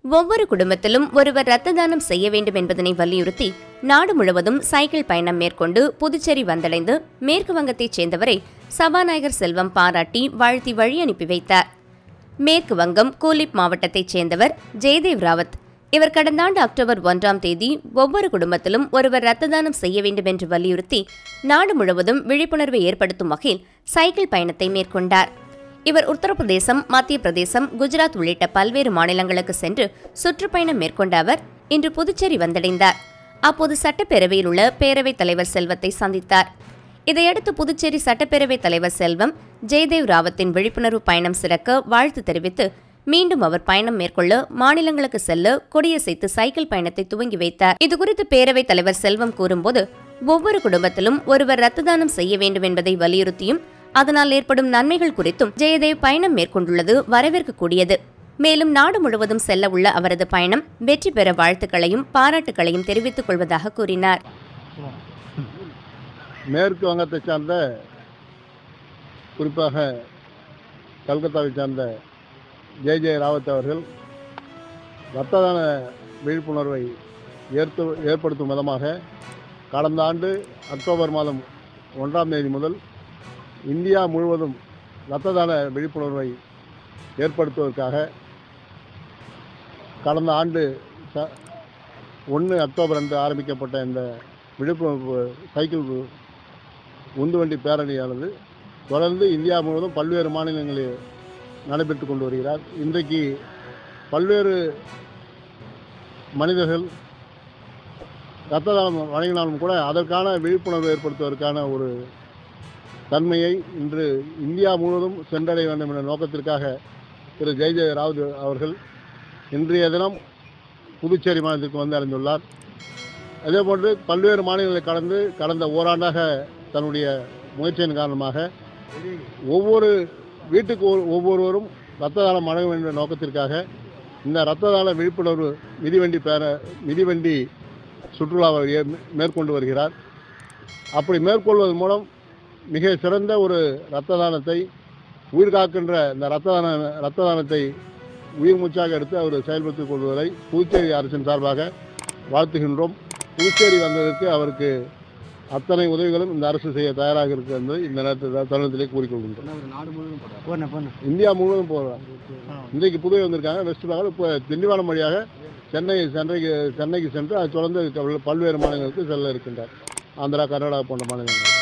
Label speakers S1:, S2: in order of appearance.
S1: ஒவ்வொரு குடும்பத்திலும் ஒருவர் இரத்த தானம் செய்ய வேண்டும் என்பதனை வலியுறுத்தி நாடு முழுவதும் சைக்கிள் பயணம் மேற்கொண்டு புதுச்சேரி வந்தடைந்து மேற்கு வங்கத்தைச் சேர்ந்தவரை சபாநாயகர் செல்வம் பாராட்டி வாழ்த்தி வழி அனுப்பி வைத்தார் மேற்கு வங்கம் கூலிப் மாவட்டத்தைச் சேர்ந்தவர் ஜெயதேவ் ராவத் இவர் கடந்த ஆண்டு அக்டோபர் ஒன்றாம் தேதி ஒவ்வொரு குடும்பத்திலும் ஒருவர் இரத்த தானம் செய்ய வேண்டும் என்று வலியுறுத்தி நாடு முழுவதும் விழிப்புணர்வை ஏற்படுத்தும் வகையில் சைக்கிள் பயணத்தை மேற்கொண்டார் இவர் உத்தரப்பிரதேசம் மத்திய பிரதேசம் குஜராத் உள்ளிட்ட பல்வேறு மாநிலங்களுக்கு சென்று சுற்றுப்பயணம் மேற்கொண்ட அவர் இன்று புதுச்சேரி வந்தடைந்தார் அப்போது சட்டப்பேரவையில் உள்ள பேரவைத் தலைவர் செல்வத்தை சந்தித்தார் இதையடுத்து புதுச்சேரி சட்டப்பேரவைத் தலைவர் செல்வம் ஜெயதேவ் ராவத்தின் விழிப்புணர்வு பயணம் சிறக்க வாழ்த்து தெரிவித்து மீண்டும் அவர் பயணம் மேற்கொள்ள மாநிலங்களுக்கு செல்ல கொடியசைத்து சைக்கிள் பயணத்தை துவங்கி வைத்தார் இதுகுறித்து பேரவைத் தலைவர் செல்வம் கூறும்போது ஒவ்வொரு குடும்பத்திலும் ஒருவர் இரத்த தானம் செய்ய வேண்டும் என்பதை வலியுறுத்தியும் அதனால் ஏற்படும் நன்மைகள் குறித்தும் ஜெயதேவ் பயணம் மேற்கொண்டுள்ளது வரவேற்கக்கூடியது மேலும் நாடு முழுவதும் செல்ல உள்ள அவரது பயணம் வெற்றி பெற வாழ்த்துக்களையும் பாராட்டுக்களையும் தெரிவித்துக் கொள்வதாக கூறினார்
S2: மேற்கு வங்கத்தை சார்ந்த குறிப்பாக கல்கத்தாவை சார்ந்த ஜெய் ஜெய ராவத் அவர்கள் இரத்த தான விழிப்புணர்வை ஏற்று ஏற்படுத்தும் விதமாக கடந்த ஆண்டு அக்டோபர் மாதம் ஒன்றாம் தேதி முதல் இந்தியா முழுவதும் இரத்த தான விழிப்புணர்வை ஏற்படுத்துவதற்காக கடந்த ஆண்டு ச ஒன்று அக்டோபர் அன்று ஆரம்பிக்கப்பட்ட இந்த விழிப்புணர்வு சைக்கிள் உந்துவண்டி பேரணியானது தொடர்ந்து இந்தியா முழுவதும் பல்வேறு மாநிலங்களில் நடைபெற்று கொண்டு வருகிறார் இன்றைக்கு பல்வேறு மனிதர்கள் இரத்த தானம் வழங்கினாலும் கூட அதற்கான விழிப்புணர்வு ஏற்படுத்துவதற்கான ஒரு தன்மையை இன்று இந்தியா முழுவதும் சென்றடைய வேண்டும் என்ற நோக்கத்திற்காக திரு ஜெய் ஜெய ராவத் அவர்கள் இன்றைய தினம் புதுச்சேரி மாநிலத்திற்கு வந்து அடைந்துள்ளார் அதேபோன்று பல்வேறு மாநிலங்களை கடந்து கடந்த ஓராண்டாக தன்னுடைய முயற்சியின் காரணமாக ஒவ்வொரு வீட்டுக்கு ஒரு- ஒவ்வொருவரும் இரத்த தானம் வழங்க வேண்டும் என்ற நோக்கத்திற்காக இந்த இரத்த தான விழிப்புணர்வு மிதிவண்டி பேர மிதிவண்டி சுற்றுலாவை ஏ- மேற்கொண்டு வருகிறார் அப்படி மேற்கொள்வதன் மூலம் மிக சிறந்த ஒரு இரத்த தானத்தை உயிர் காக்கின்ற இந்த இரத்த தான இரத்த தானத்தை உயிர் மூச்சாக எடுத்து அவர் செயல்படுத்திக் கொள்வதை புதுச்சேரி அரசின் சார்பாக வாழ்த்துகின்றோம் புதுச்சேரி வந்ததற்கு அவருக்கு அத்தனை உதவிகளும் இந்த அரசு செய்ய தயாராக இருக்கிறது என்பதை இந்த நேரத்தில் தருணத்திலே கூறிக்கொள்கின்றோம்
S3: போன போன
S2: இந்தியா முழுவதும் போகிறார் இன்றைக்கு புதுவை வந்திருக்காங்க வெஸ்ட் பெங்கால் இப்போ திண்டிவனம் வழியாக சென்னை சென்னைக்கு சென்னைக்கு சென்று அதை தொடர்ந்து பல்வேறு மாநிலங்களுக்கு செல்ல இருக்கின்றார் ஆந்திரா கர்நாடகா போன்ற மாநிலங்கள்